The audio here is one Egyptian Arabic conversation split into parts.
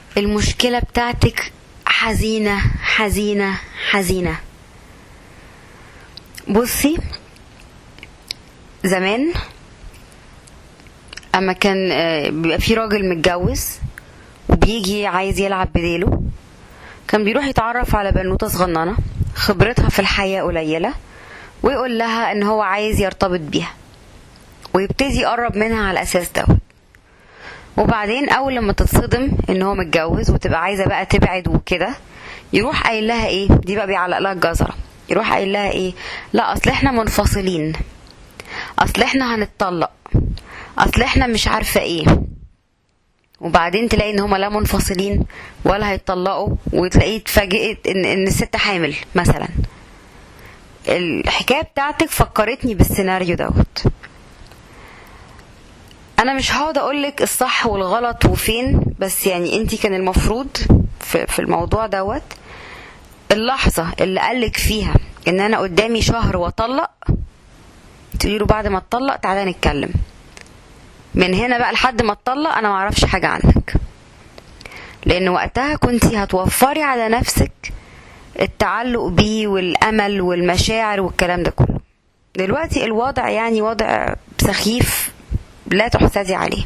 المشكلة بتاعتك حزينة حزينة حزينة بصي زمان اما كان آه، بيبقى في راجل متجوز وبيجي عايز يلعب بديله كان بيروح يتعرف على بنوتة صغننة خبرتها في الحياة قليلة ويقول لها ان هو عايز يرتبط بيها ويبتدي يقرب منها على الاساس دوت وبعدين اول لما تتصدم ان هو متجوز وتبقى عايزه بقى تبعد وكده يروح قايل لها ايه دي بقى بيعلق لها الجزره يروح قايل لها ايه لا اصل احنا منفصلين اصل احنا هنتطلق اصل احنا مش عارفه ايه وبعدين تلاقي ان هما لا منفصلين ولا هيتطلقوا وتلاقيه اتفاجئت ان ان الست حامل مثلا الحكايه بتاعتك فكرتني بالسيناريو دوت انا مش هقعد اقولك الصح والغلط وفين بس يعني انتي كان المفروض في, في الموضوع دوت اللحظة اللي قالك فيها ان انا قدامي شهر واطلق تقولي له بعد ما اتطلق تعالى نتكلم من هنا بقى لحد ما اتطلق انا معرفش حاجة عنك لان وقتها كنتي هتوفري على نفسك التعلق بيه والامل والمشاعر والكلام ده كله دلوقتي الوضع يعني وضع سخيف لا تحسدي عليه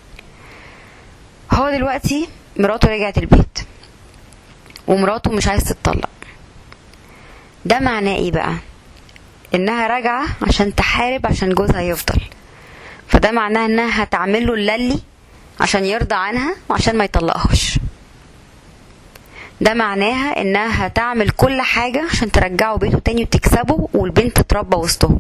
هو دلوقتي مراته رجعت البيت ومراته مش عايز تتطلق ده معناه ايه بقى انها راجعه عشان تحارب عشان جوزها يفضل فده معناه انها هتعمل له اللي عشان يرضى عنها وعشان ما يطلقهاش ده معناها انها هتعمل كل حاجه عشان ترجعه بيته تاني وتكسبه والبنت تتربى وسطهم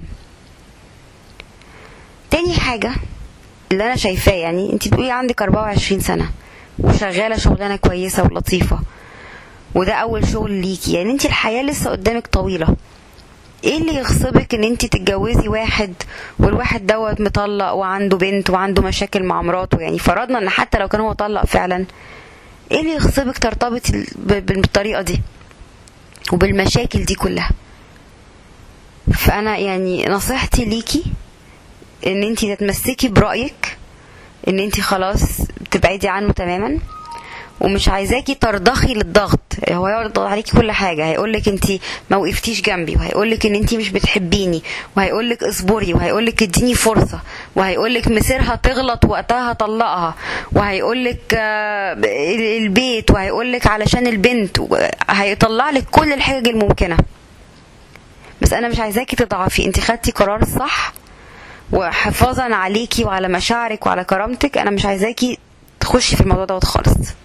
تاني حاجه اللي انا شايفاه يعني انت بتقولي عندك 24 سنه وشغاله شغلانه كويسه ولطيفه وده اول شغل ليكي يعني انت الحياه لسه قدامك طويله ايه اللي يغصبك ان انت تتجوزي واحد والواحد دوت مطلق وعنده بنت وعنده مشاكل مع مراته يعني فرضنا ان حتى لو كان هو طلق فعلا ايه اللي يغصبك ترتبطي ب- بالطريقه دي وبالمشاكل دي كلها فانا يعني نصيحتي ليكي ان انت تتمسكي برايك ان انت خلاص تبعدي عنه تماما ومش عايزاكي ترضخي للضغط هو هيقعد يضغط عليكي كل حاجه هيقولك انت ما وقفتيش جنبي وهيقولك ان انت مش بتحبيني وهيقولك اصبري وهيقولك اديني فرصه وهيقولك مسيرها تغلط وقتها هطلقها وهيقولك آه، البيت وهيقولك علشان البنت هيطلع لك كل الحجج الممكنه بس انا مش عايزاكي تضعفي انت خدتي قرار الصح وحفاظا عليكي وعلى مشاعرك وعلى كرامتك انا مش عايزاكي تخشي في الموضوع دوت خالص